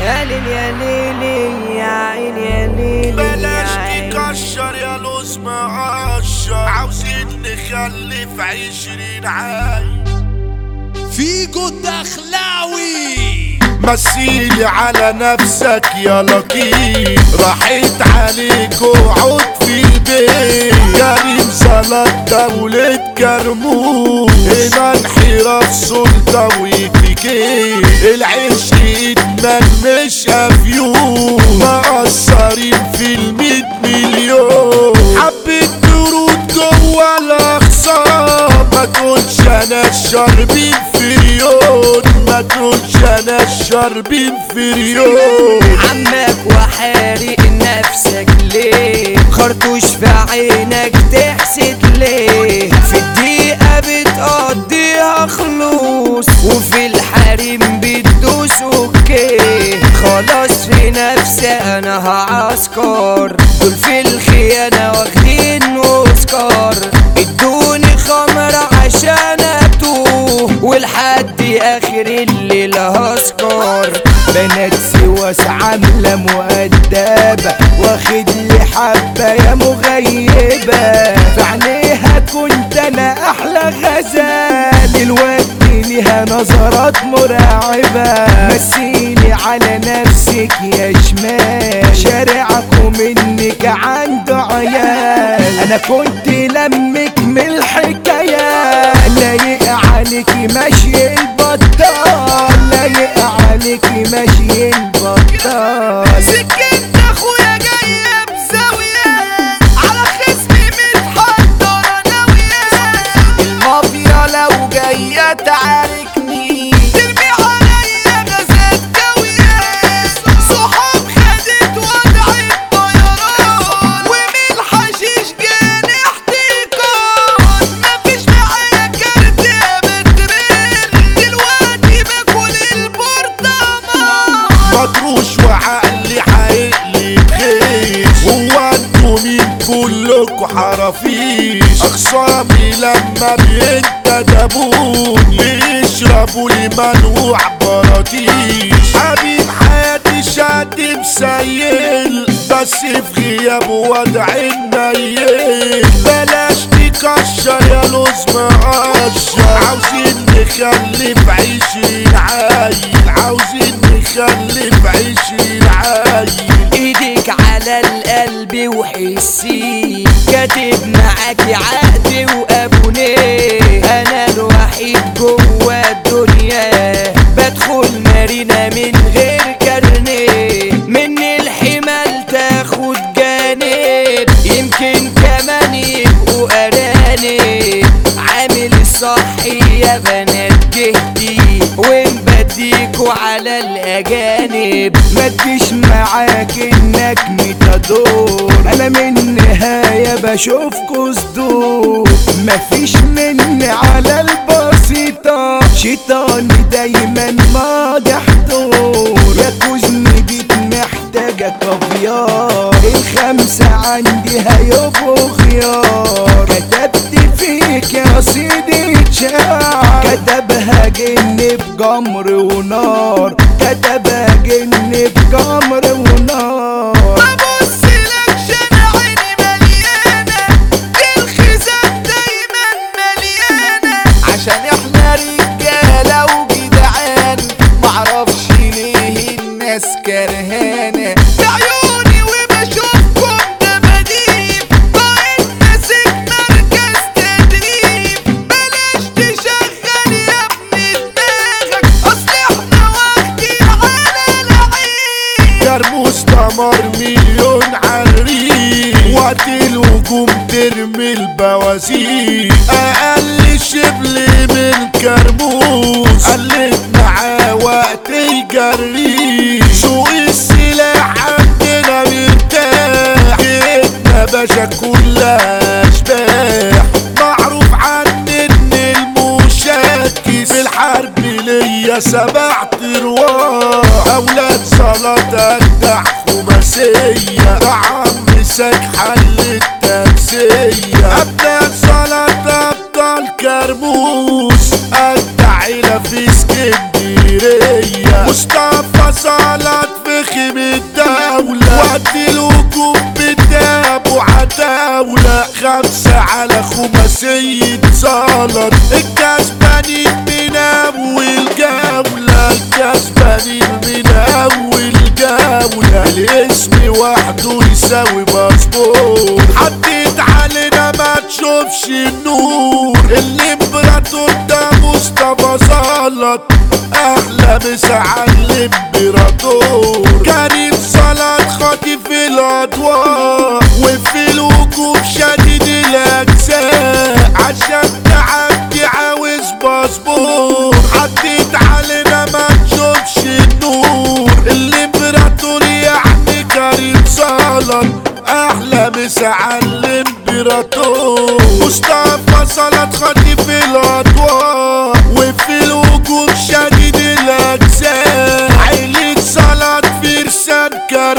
يا ليل يا ليلي يا عين يا ليلي بلاش يا عين. تكشر يا لوز مقشر عاوزين نخلف عشرين عاي فيجو الدخلاوي مثيلي على نفسك يا لطيف راحت عليك وعود في البيت كريم صلاة دولة كرموز هنا انحراف سلطة وكيكي العشق ادمان مش افيون مقصرين في المية مليون حبيت ترود جوا الاخصام ما تقولش انا الشربين فريون ما تقولش انا الشربين فريون عمك وحارق نفسك ليه خرطوش في عينك تحسد ليه في الدقيقة بتقضيها خلوص وفي الحريم بتدوس اوكي خلاص في نفسي انا هعسكر دول في الخيانة واخدين اوسكار ادوني خمرة عشان اتوه ولحد اخر الليل هسكر بنات سواس عاملة مؤدبة واخد لي حبة يا مغيبة في عينيها كنت انا احلى غزال الوقت ليها نظرات مرعبة مسيني على نفسك يا شمال شارعك ومنك عنده عيال انا كنت لمك من الحكايات لايق عليكي ماشي البطال لايق عليكي ماشي البطال سكنت اخويا جاية بزاوية على خصمي متحضرة ناوية المافيا لو جاية تعاركني ترمي عليا غازات جاوية صحاب خدت وضع الطيران ومن الحشيش جاني احتكار مفيش معايا كارت يا بترن دلوقتي باكل البرطمان مطروش وعقلي حقلي بخيش هو انتوا مين كلكوا حرافيش اخصامي لما بينتدبوني بيشربوا لي منوع براطيش حبيب حياتي شاد مسيل بس في غياب وضع النيل بلاش تكشر يا لوز مقشر عاوزين نخلف عيشين عايل عاوزين نخلف عيشين عايل ايدك على القلب وحسي كاتب معاكي عقد وابونيه انا الوحيد جوه الدنيا بدخل مارينا من غير كارنيه من الحمال تاخد جانب يمكن كمان يبقوا ارانب عامل الصح يا بنات جهدي ومبديكوا على الاجانب ما تجيش معاك انك متدور انا من النهاية بشوفكوا صدور مفيش مني على البسيطة شيطاني دايما ماضي حضور يا كوزني بيت محتاجة كافيار الخمسة عندي هيبقوا خيار كتبت فيك يا سيدي شعر كتبها جن بجمر ونار كتبها جن بجمر ونار ببص لك شان عيني مليانة الخزان دايما مليانة عشان احنا رجالة وجدعان معرفش ليه الناس كرهانة بعيوني وبشوفكم دباديب بقيت ماسك مركز تدريب بلاش تشغل يا ابني دماغك اصل احنا واخدين على العين كرموس دمر مليون عريق وقت الهجوم ترمي البوازيك اقل شبل من كرموس قلت معاه وقت يجري سوق السلاح عندنا مرتاح جيتنا باشا كلها اشباح معروف عن ان المشاكس في الحرب ليا سبع ارواح اولاد صلاة اجدع خماسية عم ساك حل التمسية ابناء صلاة ابطال كرموس اجدع عيلة في اسكندرية مصطفى صلاة في زلط الكسبانين من اول جولة الكسبانين من اول جولة الاسم وحده يساوي باسبور حطيت علينا ما تشوفش النور الامبراطور ده مصطفى زلط احلى مسا على الامبراطور كريم صلاة خاطف الاضواء وفي الوقوف شديد الاجزاء عشان تعدي عاوز باسبور حطيت علينا ما تشوفش النور الامبراطور يعني كريم صلاة احلى مسا على الامبراطور مصطفى صلاة خاطف الاضواء وفي الوجود شديد الاجزاء عيلة صلاة فرسان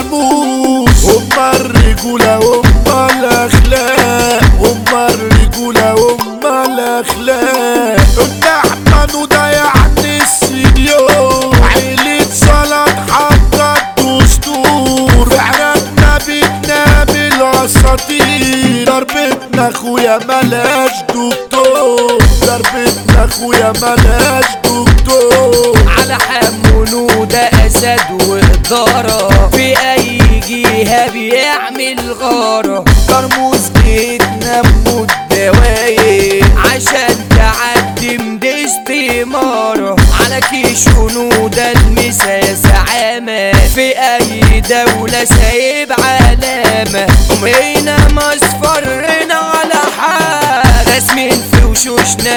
كرموز هما الرجولة هما الاخلاق هما الرجولة هما الاخلاق النحمن ده يعني السنيور عيلة صلاة حاطة الدستور فعرفنا بيتنا بالاساطير ضربتنا اخويا ملاش دكتور ضربتنا اخويا ملاش دكتور على حمونه ده اسد واداره في اي جهه بيعمل غاره ترموز جيتنا بموت دوايق عشان تعدي مدست اماره على كيش ده المسا يا زعامه في اي دوله سايب علامه ومينا مصفرنا على حال راسمين في وشوشنا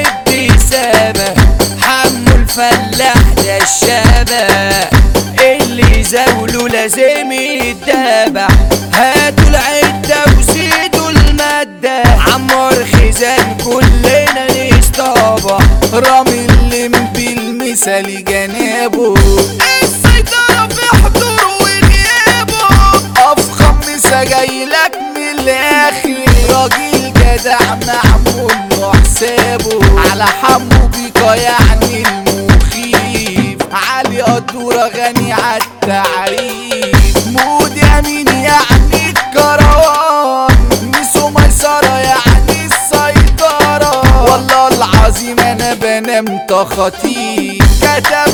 الابتسامه حمو الفلاح ده الشباب اللي زاوله لازم يتدابح هاتوا العدة وزيدوا المادة عمار خزان كلنا نصطبح رامي اللم بالمثال جنابه السيطرة في حضور وغيابه افخم مسا جايلك من الاخر راجل جدع معمول له حسابه على حمو بيكا يعني المخيف علي قدورة غني عالتعريف مود امين يعني الكروان ميسو ميسرة يعني السيطرة والله العظيم انا بنام تخطيف كتب